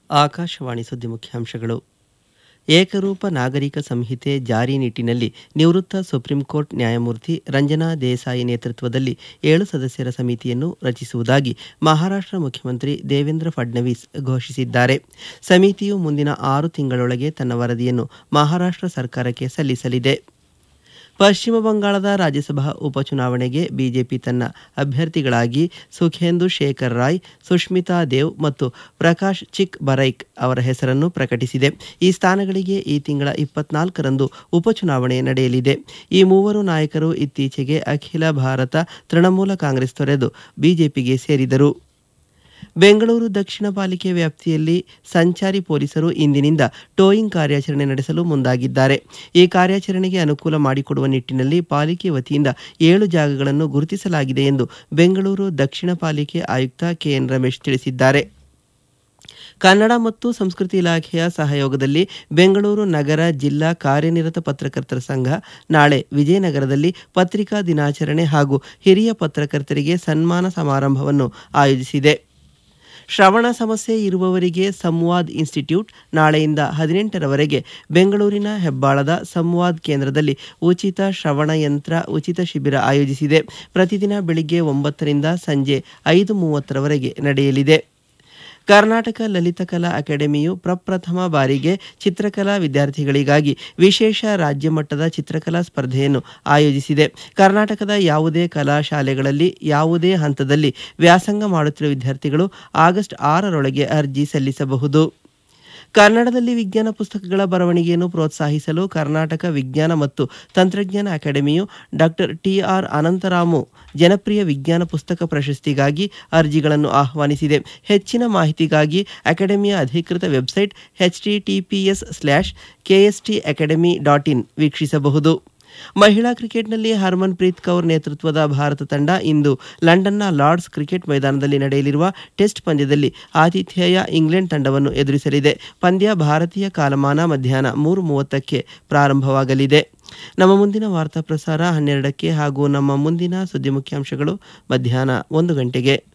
ಆಕಾಶವಾಣಿ ಸುದ್ದಿ ಮುಖ್ಯಾಂಶಗಳು ಏಕರೂಪ ನಾಗರಿಕ ಸಂಹಿತೆ ಜಾರಿ ನಿಟ್ಟಿನಲ್ಲಿ ನಿವೃತ್ತ ಸುಪ್ರೀಂ ಕೋರ್ಟ್ ನ್ಯಾಯಮೂರ್ತಿ ರಂಜನಾ ದೇಸಾಯಿ ನೇತೃತ್ವದಲ್ಲಿ ಏಳು ಸದಸ್ಯರ ಸಮಿತಿಯನ್ನು ರಚಿಸುವುದಾಗಿ ಮಹಾರಾಷ್ಟ್ರ ಮುಖ್ಯಮಂತ್ರಿ ದೇವೇಂದ್ರ ಫಡ್ನವೀಸ್ ಘೋಷಿಸಿದ್ದಾರೆ ಸಮಿತಿಯು ಮುಂದಿನ ಆರು ತಿಂಗಳೊಳಗೆ ತನ್ನ ವರದಿಯನ್ನು ಮಹಾರಾಷ್ಟ್ರ ಸರ್ಕಾರಕ್ಕೆ ಸಲ್ಲಿಸಲಿದೆ ಪಶ್ಚಿಮ ಬಂಗಾಳದ ರಾಜ್ಯಸಭಾ ಉಪಚುನಾವಣೆಗೆ ಬಿಜೆಪಿ ತನ್ನ ಅಭ್ಯರ್ಥಿಗಳಾಗಿ ಸುಖೇಂದು ಶೇಖರ್ ರಾಯ್ ಸುಷ್ಮಿತಾ ದೇವ್ ಮತ್ತು ಪ್ರಕಾಶ್ ಚಿಕ್ ಬರೈಕ್ ಅವರ ಹೆಸರನ್ನು ಪ್ರಕಟಿಸಿದೆ ಈ ಸ್ಥಾನಗಳಿಗೆ ಈ ತಿಂಗಳ ಇಪ್ಪತ್ನಾಲ್ಕರಂದು ಉಪಚುನಾವಣೆ ನಡೆಯಲಿದೆ ಈ ಮೂವರು ನಾಯಕರು ಇತ್ತೀಚೆಗೆ ಅಖಿಲ ಭಾರತ ತೃಣಮೂಲ ಕಾಂಗ್ರೆಸ್ ತೊರೆದು ಬಿಜೆಪಿಗೆ ಸೇರಿದರು ಬೆಂಗಳೂರು ದಕ್ಷಿಣ ಪಾಲಿಕೆ ವ್ಯಾಪ್ತಿಯಲ್ಲಿ ಸಂಚಾರಿ ಪೊಲೀಸರು ಇಂದಿನಿಂದ ಟೋಯಿಂಗ್ ಕಾರ್ಯಾಚರಣೆ ನಡೆಸಲು ಮುಂದಾಗಿದ್ದಾರೆ ಈ ಕಾರ್ಯಾಚರಣೆಗೆ ಅನುಕೂಲ ಮಾಡಿಕೊಡುವ ನಿಟ್ಟಿನಲ್ಲಿ ಪಾಲಿಕೆ ವತಿಯಿಂದ ಏಳು ಜಾಗಗಳನ್ನು ಗುರುತಿಸಲಾಗಿದೆ ಎಂದು ಬೆಂಗಳೂರು ದಕ್ಷಿಣ ಪಾಲಿಕೆ ಆಯುಕ್ತ ಕೆಎನ್ ರಮೇಶ್ ತಿಳಿಸಿದ್ದಾರೆ ಕನ್ನಡ ಮತ್ತು ಸಂಸ್ಕೃತಿ ಇಲಾಖೆಯ ಸಹಯೋಗದಲ್ಲಿ ಬೆಂಗಳೂರು ನಗರ ಜಿಲ್ಲಾ ಕಾರ್ಯನಿರತ ಪತ್ರಕರ್ತರ ಸಂಘ ನಾಳೆ ವಿಜಯನಗರದಲ್ಲಿ ಪತ್ರಿಕಾ ದಿನಾಚರಣೆ ಹಾಗೂ ಹಿರಿಯ ಪತ್ರಕರ್ತರಿಗೆ ಸನ್ಮಾನ ಸಮಾರಂಭವನ್ನು ಆಯೋಜಿಸಿದೆ ಶ್ರವಣ ಸಮಸ್ಯೆ ಇರುವವರಿಗೆ ಸಂವಾದ್ ಇನ್ಸ್ಟಿಟ್ಯೂಟ್ ನಾಳೆಯಿಂದ ಹದಿನೆಂಟರವರೆಗೆ ಬೆಂಗಳೂರಿನ ಹೆಬ್ಬಾಳದ ಸಂವಾದ್ ಕೇಂದ್ರದಲ್ಲಿ ಉಚಿತ ಶ್ರವಣ ಯಂತ್ರ ಉಚಿತ ಶಿಬಿರ ಆಯೋಜಿಸಿದೆ ಪ್ರತಿದಿನ ಬೆಳಿಗ್ಗೆ ಒಂಬತ್ತರಿಂದ ಸಂಜೆ ಐದು ಮೂವತ್ತರವರೆಗೆ ನಡೆಯಲಿದೆ ಕರ್ನಾಟಕ ಲಲಿತಕಲಾ ಅಕಾಡೆಮಿಯು ಪ್ರಪ್ರಥಮ ಬಾರಿಗೆ ಚಿತ್ರಕಲಾ ವಿದ್ಯಾರ್ಥಿಗಳಿಗಾಗಿ ವಿಶೇಷ ರಾಜ್ಯ ಮಟ್ಟದ ಚಿತ್ರಕಲಾ ಸ್ಪರ್ಧೆಯನ್ನು ಆಯೋಜಿಸಿದೆ ಕರ್ನಾಟಕದ ಯಾವುದೇ ಕಲಾ ಶಾಲೆಗಳಲ್ಲಿ ಯಾವುದೇ ಹಂತದಲ್ಲಿ ವ್ಯಾಸಂಗ ಮಾಡುತ್ತಿರುವ ವಿದ್ಯಾರ್ಥಿಗಳು ಆಗಸ್ಟ್ ಆರರೊಳಗೆ ಅರ್ಜಿ ಸಲ್ಲಿಸಬಹುದು ಕನ್ನಡದಲ್ಲಿ ವಿಜ್ಞಾನ ಪುಸ್ತಕಗಳ ಬರವಣಿಗೆಯನ್ನು ಪ್ರೋತ್ಸಾಹಿಸಲು ಕರ್ನಾಟಕ ವಿಜ್ಞಾನ ಮತ್ತು ತಂತ್ರಜ್ಞಾನ ಅಕಾಡೆಮಿಯು ಡಾಕ್ಟರ್ ಟಿಆರ್ ಅನಂತರಾಮು ಜನಪ್ರಿಯ ವಿಜ್ಞಾನ ಪುಸ್ತಕ ಪ್ರಶಸ್ತಿಗಾಗಿ ಅರ್ಜಿಗಳನ್ನು ಆಹ್ವಾನಿಸಿದೆ ಹೆಚ್ಚಿನ ಮಾಹಿತಿಗಾಗಿ ಅಕಾಡೆಮಿಯ ಅಧಿಕೃತ website H TTPS slash KST academy dot in ವೀಕ್ಷಿಸಬಹುದು ಮಹಿಳಾ ಕ್ರಿಕೆಟ್ನಲ್ಲಿ ಹರ್ಮನ್ ಪ್ರೀತ್ ಕೌರ್ ನೇತೃತ್ವದ ಭಾರತ ತಂಡ ಇಂದು ಲಂಡನ್ನ ಲಾರ್ಡ್ಸ್ ಕ್ರಿಕೆಟ್ ಮೈದಾನದಲ್ಲಿ ನಡೆಯಲಿರುವ ಟೆಸ್ಟ್ ಪಂದ್ಯದಲ್ಲಿ ಆತಿಥೇಯ ಇಂಗ್ಲೆಂಡ್ ತಂಡವನ್ನು ಎದುರಿಸಲಿದೆ ಪಂದ್ಯ ಭಾರತೀಯ ಕಾಲಮಾನ ಮಧ್ಯಾಹ್ನ ಮೂರು ಮೂವತ್ತಕ್ಕೆ ಪ್ರಾರಂಭವಾಗಲಿದೆ ನಮ್ಮ ಮುಂದಿನ ವಾರ್ತಾ ಪ್ರಸಾರ ಹನ್ನೆರಡಕ್ಕೆ ಹಾಗೂ ನಮ್ಮ ಮುಂದಿನ ಸುದ್ದಿ ಮುಖ್ಯಾಂಶಗಳು ಮಧ್ಯಾಹ್ನ ಒಂದು ಗಂಟೆಗೆ